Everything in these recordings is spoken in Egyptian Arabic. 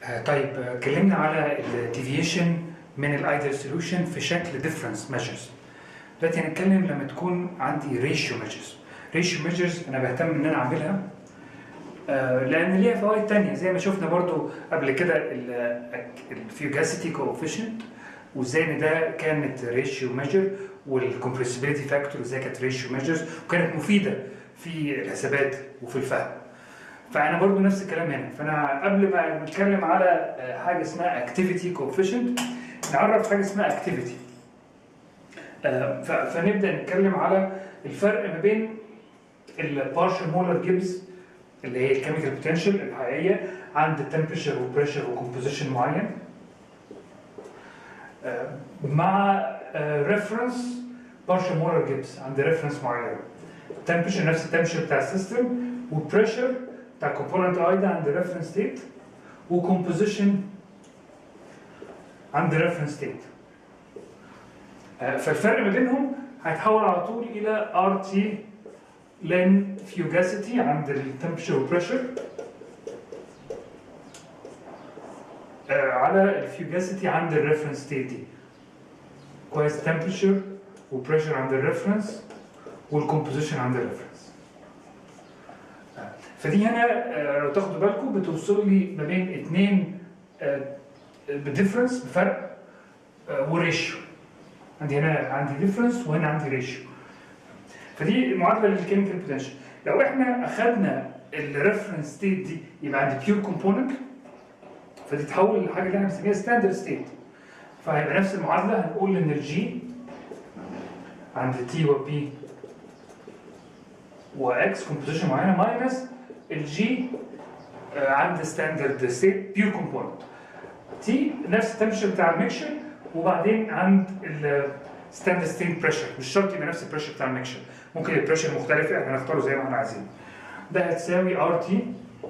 آه، طيب آه، اتكلمنا على الديفيشن من الايدل سوليوشن في شكل ديفرنس ميجرز دلوقتي هنتكلم لما تكون عندي ريشيو ميجرز ريشيو ميجرز انا بهتم ان انا اعملها آه، لان ليها فوائد تانية زي ما شفنا برضو قبل كده الفيوجاسيتي كوفيشنت وازاي ان ده كانت ريشيو ميجر والكومبريسيبيليتي فاكتور ازاي كانت ريشيو ميجرز وكانت مفيده في الحسابات وفي الفهم فانا برضو نفس الكلام هنا فانا قبل ما نتكلم على آه، حاجه اسمها اكتيفيتي كوفيشنت نعرف حاجه اسمها اكتيفيتي فنبدا نتكلم على الفرق ما بين البارشل مولر جيبس اللي هي الكيميكال بوتنشال الحقيقيه عند تمبريتشر وبريشر وكومبوزيشن معين آه، مع ريفرنس بارشل مولر جيبس عند ريفرنس معين تمبريتشر نفس التمبريتشر بتاع السيستم وبريشر بتاع كومبوننت اي ده عند ريفرنس ستيت وكومبوزيشن عند ريفرنس ستيت فالفرق ما بينهم هيتحول على طول الى ار تي لين فيوجاسيتي عند التمبريتشر والبريشر على الفيوجاسيتي عند الريفرنس ستيت دي كويس تمبريتشر وبريشر عند الريفرنس والكومبوزيشن عند الريفرنس فدي هنا آه، لو تاخدوا بالكم بتوصل لي ما بين اثنين بديفرنس بفرق آه، وريشيو عندي هنا عندي ديفرنس وهنا عندي ريشيو فدي معادله للكيميكال بوتنشال لو احنا اخذنا الريفرنس ستيت دي يبقى عندي بيور كومبوننت فدي تحول لحاجه اللي احنا بنسميها ستاندرد ستيت فهيبقى نفس المعادله هنقول ان الجي عند تي وبي واكس كومبوزيشن معينه ماينس الجي عند ستاندرد ستيت بيور كومبوننت تي نفس التمبريتشر بتاع الميكشر وبعدين عند الستاندرد ستيت بريشر مش شرط يبقى نفس البريشر بتاع الميكشر ممكن البريشر مختلف احنا هنختاره زي ما احنا عايزين ده هتساوي ار تي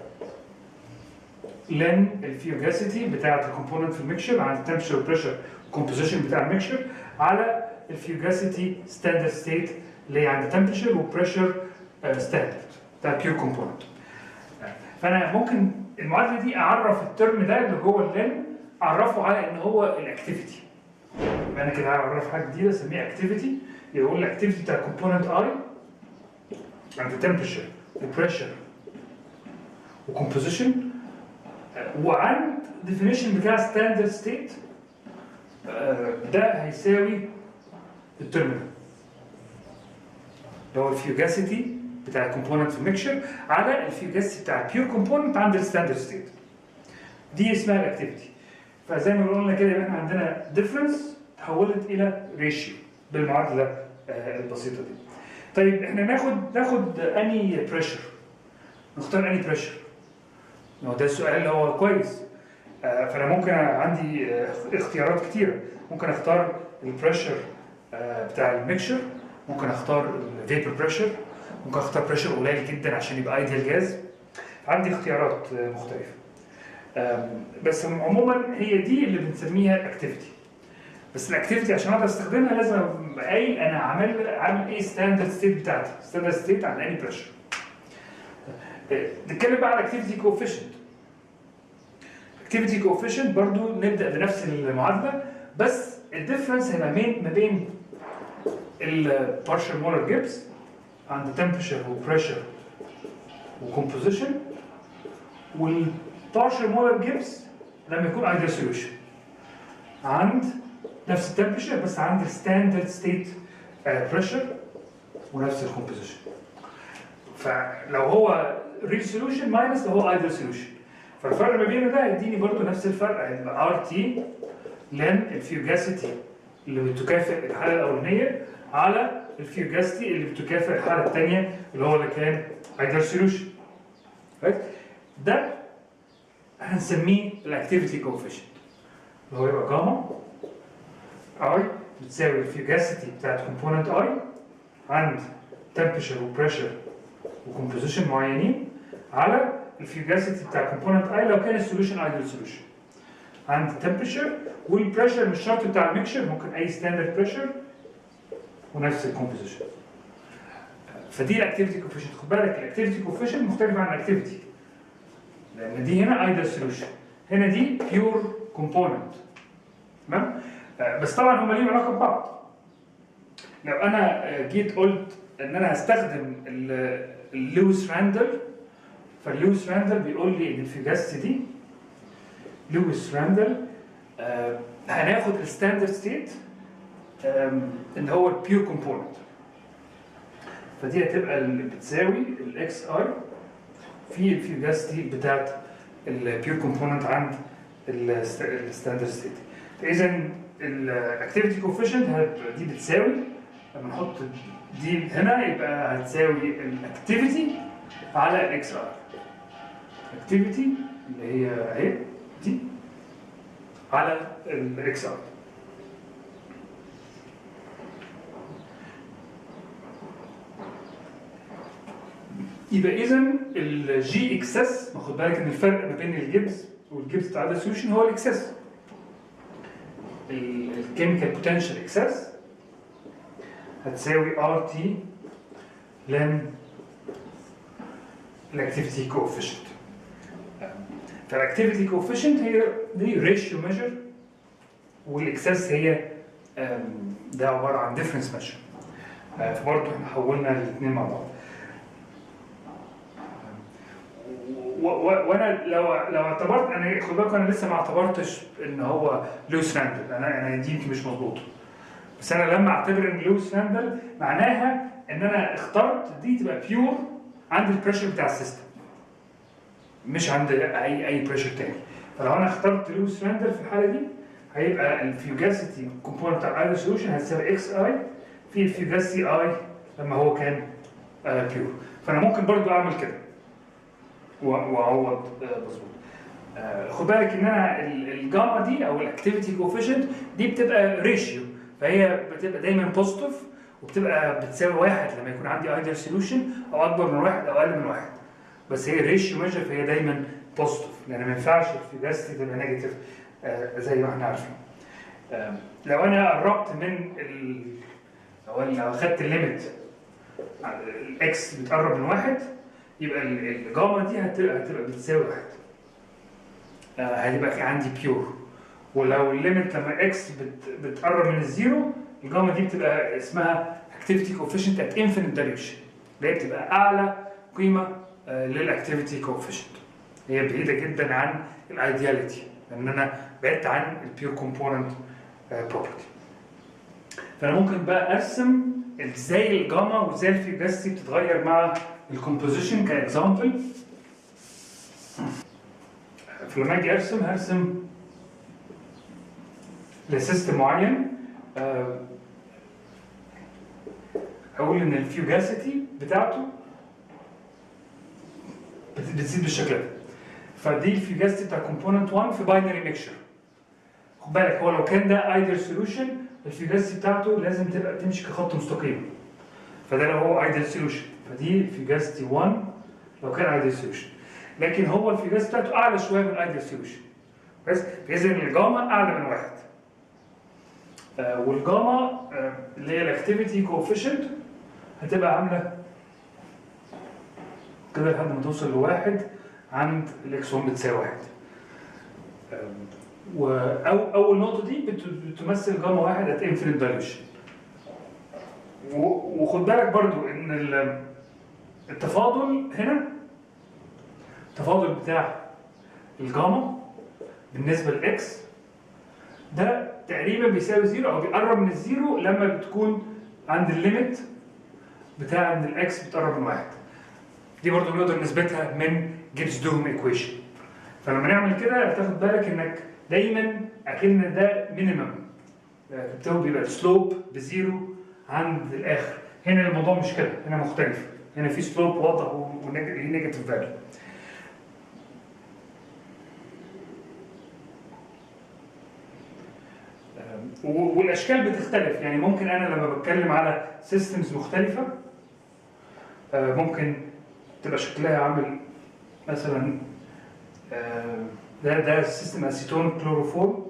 لن الفيوجاسيتي بتاعه الكومبوننت في الميكشر عند التمبريتشر والبريشر كومبوزيشن بتاع الميكشر على الفيوجاسيتي ستاندرد ستيت اللي هي عند تمبريتشر وبريشر ستاندرد بتاع بيور كومبوننت فانا ممكن المعادله دي اعرف الترم ده اللي جوه اللين اعرفه على ان هو الاكتيفيتي يبقى انا كده هعرف حاجه جديده اسميها اكتيفيتي يقول الاكتيفيتي بتاع الكومبوننت اي عند تمبريتشر وبريشر وكومبوزيشن وعند ديفينيشن بتاع ستاندرد ستيت ده هيساوي الترم ده اللي هو الفيوجاسيتي بتاع الكومبوننت في الميكشر على الفيوجاسيتي بتاع البيور كومبوننت عند الستاندرد ستيت دي اسمها الاكتيفيتي فزي ما قلنا كده يبقى احنا عندنا ديفرنس تحولت الى ريشيو بالمعادله آه، البسيطه دي طيب احنا ناخد ناخد اني بريشر نختار اني بريشر هو ده السؤال اللي هو كويس آه، فانا ممكن عندي آه، اختيارات كتيره ممكن اختار البريشر بتاع الميكشر ممكن اختار الفيبر بريشر ممكن اختار بريشر قليل جدا عشان يبقى ايديال جاز عندي اختيارات آه، مختلفه آم، بس عموما هي دي اللي بنسميها اكتيفيتي بس الاكتيفيتي عشان اقدر استخدمها لازم ابقى قايل انا عامل عامل ايه ستاندرد ستيت بتاعتي ستاندرد ستيت عند اني بريشر نتكلم بقى على الاكتيفيتي كوفيشنت اكتيفيتي كوفيشنت برضو نبدا بنفس المعادله بس الديفرنس هيبقى بين ما بين البارشل مولر جيبس عند temperature وبريشر وكومبوزيشن والبارشل مولر جيبس لما يكون ايدل سوليوشن عند نفس التمبريتشر بس عند الستاندرد ستيت بريشر ونفس الكومبوزيشن فلو هو ريل سوليوشن ماينس لو هو ايدل سوليوشن فالفرق ما بينه ده هيديني برضو نفس الفرق هيبقى ار تي لان الفيوجاسيتي اللي بتكافئ الحاله الاولانيه على الفيوجاسيتي اللي بتكافئ الحاله الثانيه اللي هو اللي كان ايدل سوليوشن ده هنسميه الاكتيفيتي كوفيشنت اللي هو يبقى جاما اي بتساوي الفيوجاسيتي بتاعت كومبوننت اي عند تمبريتشر وبريشر وكومبوزيشن معينين على الفيوجاسيتي بتاع كومبوننت اي لو كان السوليوشن ايدل سوليوشن عند التمبريتشر والبريشر مش شرط بتاع الميكشر ممكن اي ستاندرد بريشر ونفس الكومبوزيشن فدي الاكتيفيتي كوفيشنت خد بالك الاكتيفيتي كوفيشنت مختلف عن الاكتيفيتي لان دي هنا ايدل سوليوشن هنا دي بيور كومبوننت تمام آه، بس طبعا هما ليهم علاقه ببعض لو انا آه، جيت قلت ان انا هستخدم ال- اللويس راندل فاللويس راندل بيقول لي ان الفيجاستي دي لويس راندل آه، هناخد الستاندرد ستيت اللي هو البيور كومبوننت فدي هتبقى اللي بتساوي الاكس ار في الفيجاستي بتاعت البيور كومبوننت عند الستاندرد ستيت فاذا الاكتيفيتي كوفيشنت دي بتساوي لما نحط دي هنا يبقى هتساوي الاكتيفيتي على الاكس ار اكتيفيتي اللي هي اهي دي على الاكس ار يبقى اذا الجي اكسس خد بالك ان الفرق ما بين الجبس والجبس بتاع السوليوشن هو الاكسس الكيميكال بوتنشال اكسس هتساوي ار تي لن الاكتيفيتي كوفيشنت فالاكتيفيتي كوفيشنت هي دي ريشيو ميجر والاكسس هي أم، ده عباره عن ديفرنس ميجر فبرضه احنا حولنا الاثنين مع بعض و- و- وانا لو لو اعتبرت انا خد بالك انا لسه ما اعتبرتش ان هو لويس راندل انا انا دي يمكن مش مظبوطه بس انا لما اعتبر ان لويس راندل معناها ان انا اخترت دي تبقى بيور عند البريشر بتاع السيستم مش عند اي اي بريشر تاني فلو انا اخترت لويس راندل في الحاله دي هيبقى الفيوجاسيتي كومبوننت بتاع اي سوليوشن هتساوي اكس اي في الفيوجاسيتي اي لما هو كان بيور فانا ممكن برضو اعمل كده و- واعوض آه، مظبوط آه، خد بالك ان انا ال- الجاما دي او الاكتيفيتي كوفيشنت دي بتبقى ريشيو فهي بتبقى دايما بوزيتيف وبتبقى بتساوي واحد لما يكون عندي ايديال سوليوشن او اكبر من واحد او اقل من واحد بس هي ريشيو ميجر فهي دايما بوزيتيف لان ما ينفعش الفيجاستي تبقى نيجاتيف آه، زي ما احنا عارفين آه، لو انا قربت من ال لو لو اخدت الليميت الاكس بتقرب من واحد يبقى ال- الجاما دي هتبقى هتبقى بتساوي واحد آه، هيبقى في عندي بيور ولو الليميت لما اكس بت بتقرب من الزيرو الجاما دي بتبقى اسمها اكتيفيتي كوفيشنت ات انفينيت دايركشن اللي هي بتبقى اعلى قيمه آه، للاكتيفيتي كوفيشنت هي بعيده جدا عن الايدياليتي لان انا بعدت عن البيور كومبوننت بروبرتي فانا ممكن بقى ارسم ازاي الجاما وازاي الفيجاستي بتتغير مع الكومبوزيشن كاكزامبل فلما اجي ارسم هرسم لسيستم معين آه، اقول ان الفيوجاسيتي بتاعته بت- بتزيد بالشكل ده فدي الفيوجاسيتي بتاع كومبوننت 1 في باينري ميكشر خد بالك هو لو كان ده ايدر سوليوشن الفيوجاسيتي بتاعته لازم تبقى تمشي كخط مستقيم فده لو هو ايدل سوليوشن فدي الفيوجاسيتي 1 لو كان ايدل سوليوشن لكن هو الفيوجاسيتي بتاعته اعلى شويه من الايدل سوليوشن بس اذا الجاما اعلى من واحد آه والجاما آه اللي هي الاكتيفيتي كوفيشنت هتبقى عامله كده لحد ما توصل لواحد عند الاكس 1 بتساوي واحد آم، وأو أول نقطة دي بت- بتمثل جاما واحد ات انفينيت دايلوشن وخد بالك برضو ان ال- التفاضل هنا التفاضل بتاع الجاما بالنسبة للاكس ده تقريبا بيساوي زيرو او بيقرب من الزيرو لما بتكون عند الليميت بتاع عند الاكس بتقرب من واحد دي برضو نقدر نثبتها من جيبس دوهم ايكويشن فلما نعمل كده هتاخد بالك انك دايما اكن ده مينيمم بتاعه بيبقى السلوب بزيرو عند الاخر هنا الموضوع مش كده هنا مختلف هنا في سلوب واضح ونيجاتيف فاليو والاشكال بتختلف يعني ممكن انا لما بتكلم على سيستمز مختلفه آه، ممكن تبقى شكلها عامل مثلا آه، ده ده سيستم اسيتون كلوروفور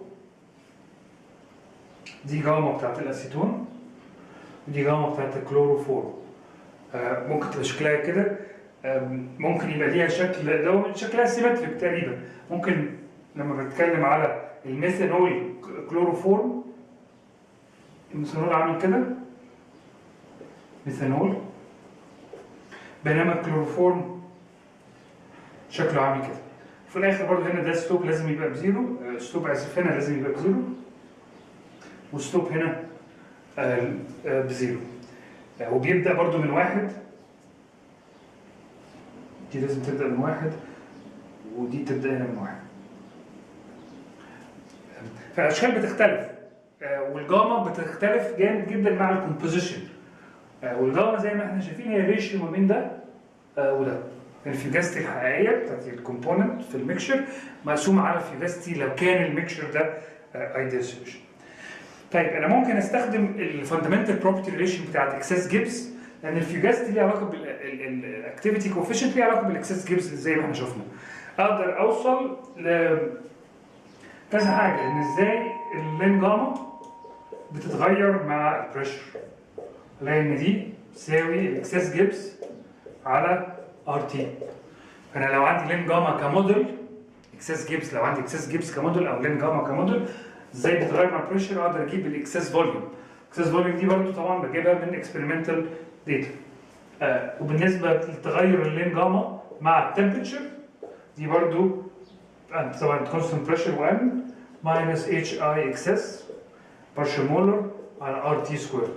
دي جاما بتاعت الاسيتون ودي جاما بتاعت الكلوروفور آه، ممكن تبقى شكلها كده آم، ممكن يبقى ليها شكل لو شكلها سيمتريك تقريبا ممكن لما بنتكلم على الميثانول كلوروفورم الميثانول عامل كده ميثانول بينما الكلوروفورم شكله عامل كده في الاخر برضه هنا ده ستوب لازم يبقى بزيرو آه، ستوب اسف هنا لازم يبقى بزيرو وستوب هنا آه، آه، بزيرو آه، وبيبدا برضه من واحد دي لازم تبدا من واحد ودي تبدا هنا من واحد فالاشكال بتختلف آه، والجاما بتختلف جامد جدا مع الكومبوزيشن آه، والجاما زي ما احنا شايفين هي ريشيو ما بين ده آه، وده الفيوجاستي الحقيقيه بتاعت الكومبوننت في الميكشر مقسومه على الفيوجاستي لو كان الميكشر ده ايديال سوليوشن طيب انا ممكن استخدم الفاندمنتال بروبرتي ريليشن بتاعت اكسس جيبس لان الفيوجاستي ليها علاقه بالاكتيفيتي كوفيشنت ليها علاقه بالاكسس جيبس زي ما احنا شفنا اقدر اوصل ل كذا حاجه ان ازاي اللين جاما بتتغير مع البريشر لان دي تساوي الاكسس جيبس على ار تي فانا لو عندي لين جاما كموديل اكسس جيبس لو عندي اكسس جيبس كموديل او لين جاما كموديل ازاي بتتغير مع البريشر اقدر اجيب الاكسس فوليوم الاكسس فوليوم دي برضو طبعا بجيبها من اكسبيرمنتال داتا آه وبالنسبه لتغير اللين جاما مع التمبريتشر دي برضو آه، طبعا كونستنت بريشر 1 minus h i excess partial molar على ار تي سكويرد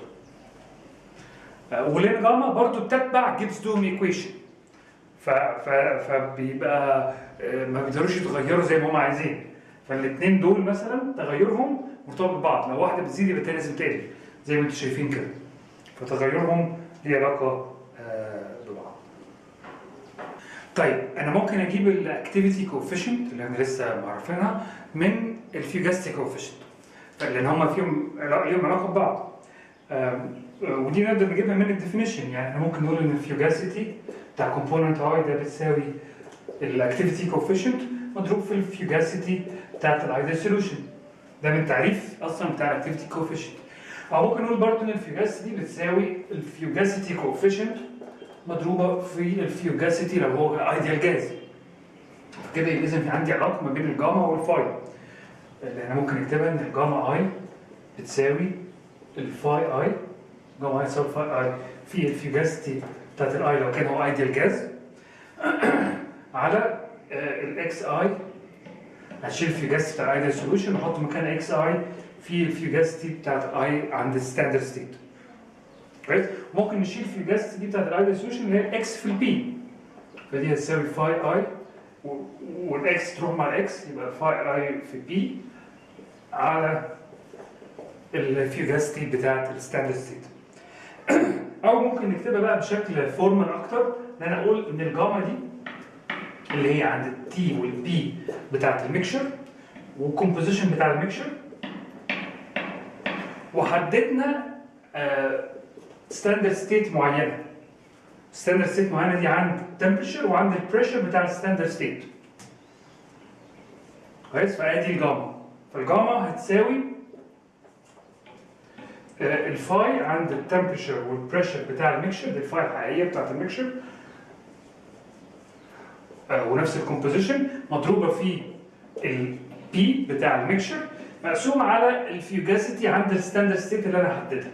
ولين جاما برضو بتتبع جيبس دوم ايكويشن ف ف فبيبقى آه، ما بيقدروش يتغيروا زي ما هم عايزين فالاثنين دول مثلا تغيرهم مرتبط ببعض لو واحده بتزيد يبقى الثانيه لازم تقل زي ما انتم شايفين كده فتغيرهم ليه علاقه آه، ببعض طيب انا ممكن اجيب الاكتيفيتي كوفيشنت اللي احنا لسه معرفينها من الفيوجاستي كوفيشنت لان هم فيهم علا- ليهم علاقه ببعض آم، ودي نقدر نجيبها من الديفينيشن يعني احنا ممكن نقول ان الفيوجاسيتي بتاع كومبوننت اي ده بتساوي الاكتيفيتي كوفيشنت مضروب في الفيوجاسيتي بتاعت الايدل سوليوشن ده من تعريف اصلا بتاع الاكتيفيتي كوفيشنت او ممكن نقول برضه ان الفيوجاسيتي بتساوي الفيوجاسيتي كوفيشنت مضروبه في الفيوجاسيتي لو هو ايديال جاز كده يبقى اذا في عندي علاقه ما بين الجاما والفاي اللي انا ممكن اكتبها ان الجاما اي بتساوي الفاي اي جاما اي تساوي فاي اي في الفيوجاسيتي بتاعت الاي لو كان هو ايديال جاز على الاكس اي هشيل الفيوجاسيتي بتاع الايديال سوليوشن واحط مكان اكس اي في الفيوجاسيتي بتاعت اي عند الستاندرد ستيت كويس ممكن نشيل الفيوجاسيتي دي بتاعت الايديال سوليوشن اللي هي اكس في البي فدي هتساوي فاي اي والاكس تروح مع الاكس يبقى فاي اي في بي على الفيوجاسيتي بتاعت الستاندرد ستيت او ممكن نكتبها بقى بشكل فورمال اكتر ان انا اقول ان الجاما دي اللي هي عند التي والبي بتاعت الميكشر والكومبوزيشن بتاع الميكشر وحددنا ستاندرد ستيت معينه ستاندرد ستيت معينه دي عند التمبريتشر وعند البريشر بتاع الستاندرد ستيت كويس فادي الجاما فالجاما هتساوي آه، الفاي عند التمبريتشر والبريشر بتاع الميكشر دي الفاي الحقيقيه بتاعت الميكشر آه، ونفس الكومبوزيشن مضروبه في البي بتاع الميكشر مقسوم على الفيوجاسيتي عند الستاندرد ستيت اللي انا حددها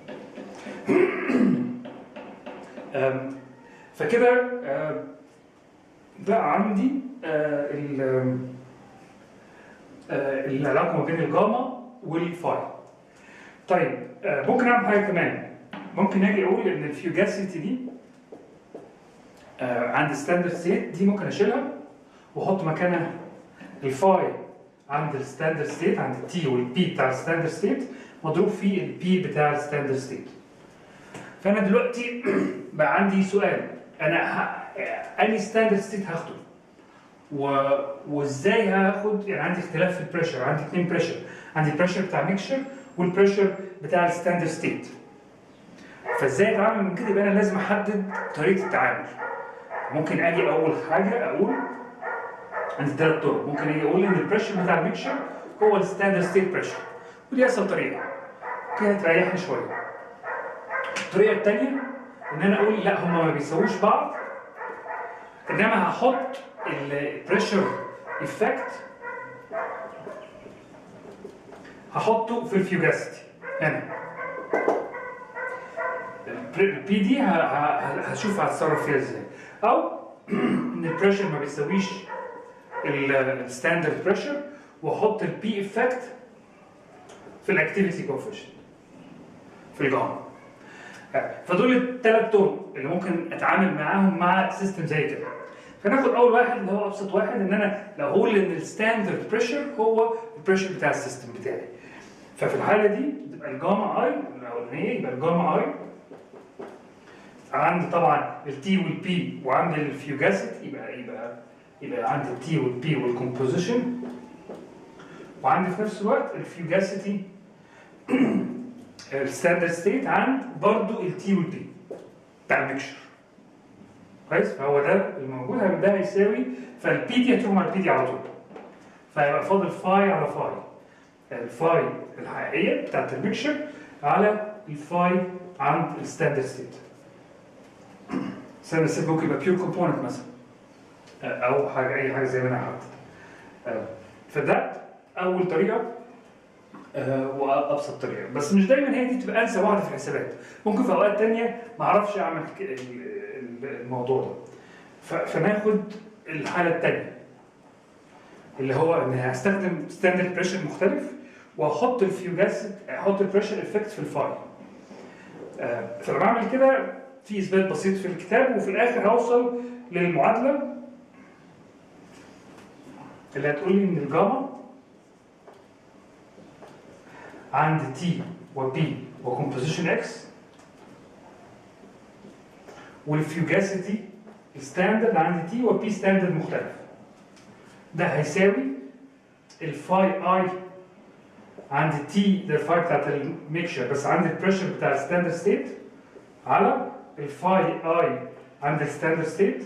آم، فكده آم، بقى عندي آه، ال- آم، آه، العلاقه ما بين الجاما والفاي طيب آه، ممكن اعمل حاجه كمان ممكن اجي اقول ان الفيوجاسيتي دي آه، عند ستاندرد ستيت دي ممكن اشيلها واحط مكانها الفاي عند الستاندرد ستيت عند التي والبي بتاع الستاندرد ستيت مضروب في البي بتاع الستاندرد ستيت فانا دلوقتي بقى عندي سؤال انا ه... انهي ستاندرد ستيت هاخده و... وازاي هاخد يعني عندي اختلاف في البريشر عندي اثنين بريشر عندي البريشر بتاع ميكشر والبريشر بتاع الستاندرد ستيت فازاي اتعامل من كده يبقى انا لازم احدد طريقه التعامل ممكن اجي اول حاجه اقول عندي ثلاث طرق ممكن اجي اقول ان البريشر بتاع الميكشر هو الستاندرد ستيت بريشر ودي اسهل طريقه كده تريحني شويه الطريقه الثانيه ان انا اقول لا هما ما بيساووش بعض انما هحط البريشر افكت هحطه في الفيوجاسيتي هنا البي دي ه- ه- هشوف هتصرف فيها ازاي او ان البريشر ما بيساويش الستاندرد بريشر واحط البي افكت في الاكتيفيتي كوفيشنت في الجاما فدول الثلاث طرق اللي ممكن اتعامل معاهم مع سيستم زي كده فناخد اول واحد اللي هو ابسط واحد ان انا لو اقول ان الستاندرد بريشر هو البريشر بتاع السيستم بتاعي ففي الحاله دي تبقى الجاما اي الاولانيه يبقى الجاما اي عندي طبعا التي والبي وعندي الفيوجاسيتي يبقى يبقى يبقى عندي التي والبي والكومبوزيشن وعندي في نفس الوقت الفيوجاسيتي الستاندرد ستيت عند برضو التي والبي بتاع الميكشر كويس فهو ده الموجود هيبقى ده هيساوي فالبي دي هتروح مع البي دي على طول فهيبقى فاضل فاي على فاي الفاي الحقيقيه بتاعت الميكشر على الفاي عند الستاندرد ستيت ستاندرد ستيت ممكن يبقى بيور كومبوننت مثلا او حاجه اي حاجه زي ما انا حاطط فده اول طريقه آه، وابسط طريقه بس مش دايما هي دي تبقى انسب واحده في الحسابات ممكن في اوقات تانية ما اعرفش اعمل ك- ال- ال- الموضوع ده ف- فناخد الحاله الثانيه اللي هو ان هستخدم ستاندرد بريشر مختلف واحط الفيوجاس احط البريشر افكت في الفايل آه، فلما اعمل كده في اثبات بسيط في الكتاب وفي الاخر هوصل للمعادله اللي هتقول لي ان الجاما عند تي وبي وكومبوزيشن اكس والفيوجاسيتي ستاندرد عند تي وبي ستاندرد مختلف ده هيساوي الفاي اي عند تي ده الفاي بتاعت الميكشر بس عند البريشر بتاع الستاندرد ستيت على الفاي اي عند الستاندرد ستيت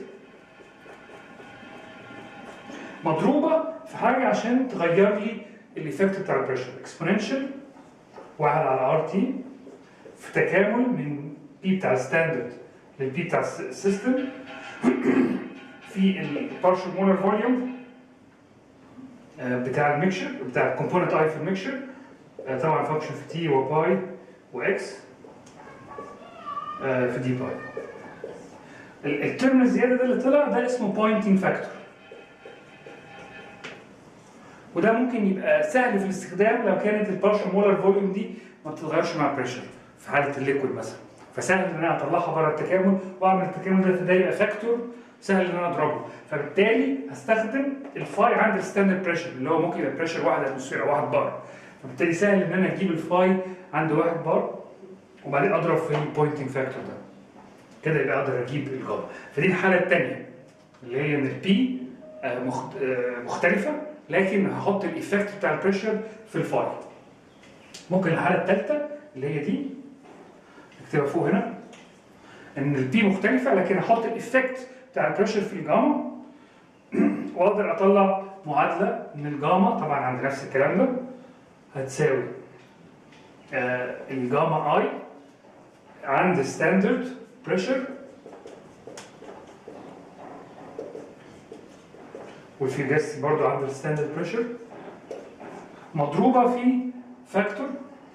مضروبه في حاجه عشان تغير لي الايفكت بتاع البريشر اكسبوننشال واحد على ار تي في تكامل من بي بتاع الستاندرد للبي بتاع السيستم في البارشل مولر فوليوم بتاع الميكشر بتاع الكومبوننت اي في الميكشر آه، طبعا فانكشن في تي وباي واكس في دي باي ال- الترم الزياده ده اللي طلع ده اسمه بوينتنج فاكتور وده ممكن يبقى سهل في الاستخدام لو كانت البارشل مولر فوليوم دي ما بتتغيرش مع البريشر في حاله الليكويد مثلا فسهل ان انا اطلعها بره التكامل واعمل التكامل ده فده يبقى فاكتور سهل ان انا اضربه فبالتالي هستخدم الفاي عند الستاندرد بريشر اللي هو ممكن يبقى بريشر 1 اتموسفير او 1 بار فبالتالي سهل ان انا اجيب الفاي عند 1 بار وبعدين اضرب في البوينتنج فاكتور ده كده يبقى اقدر اجيب الجاما فدي الحاله الثانيه اللي هي ان البي مختلفه لكن هحط الايفكت بتاع البريشر في الفاي ممكن الحاله الثالثه اللي هي دي نكتبها فوق هنا ان البي مختلفه لكن احط الايفكت بتاع البريشر في الجاما واقدر اطلع معادله ان الجاما طبعا عند نفس الكلام ده هتساوي آه الجاما اي عند ستاندرد بريشر والفيجاستي برضو عند الستاندرد بريشر مضروبه في فاكتور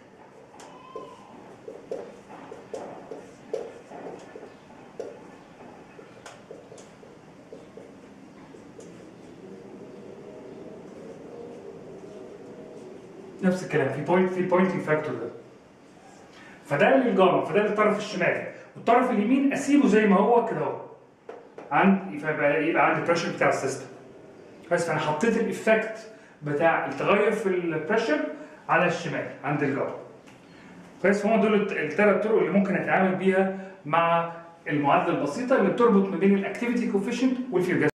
نفس الكلام في بوينت في بوينتنج فاكتور ده فده للجاما فده للطرف الشمالي والطرف اليمين اسيبه زي ما هو كده اهو عند فيبقى يبقى عندي البريشر بتاع السيستم بس فانا حطيت الايفكت بتاع التغير في البريشر على الشمال عند الجاما كويس فهم دول الثلاث طرق اللي ممكن اتعامل بيها مع المعادله البسيطه اللي بتربط ما بين الاكتيفيتي كوفيشنت والفيوجاس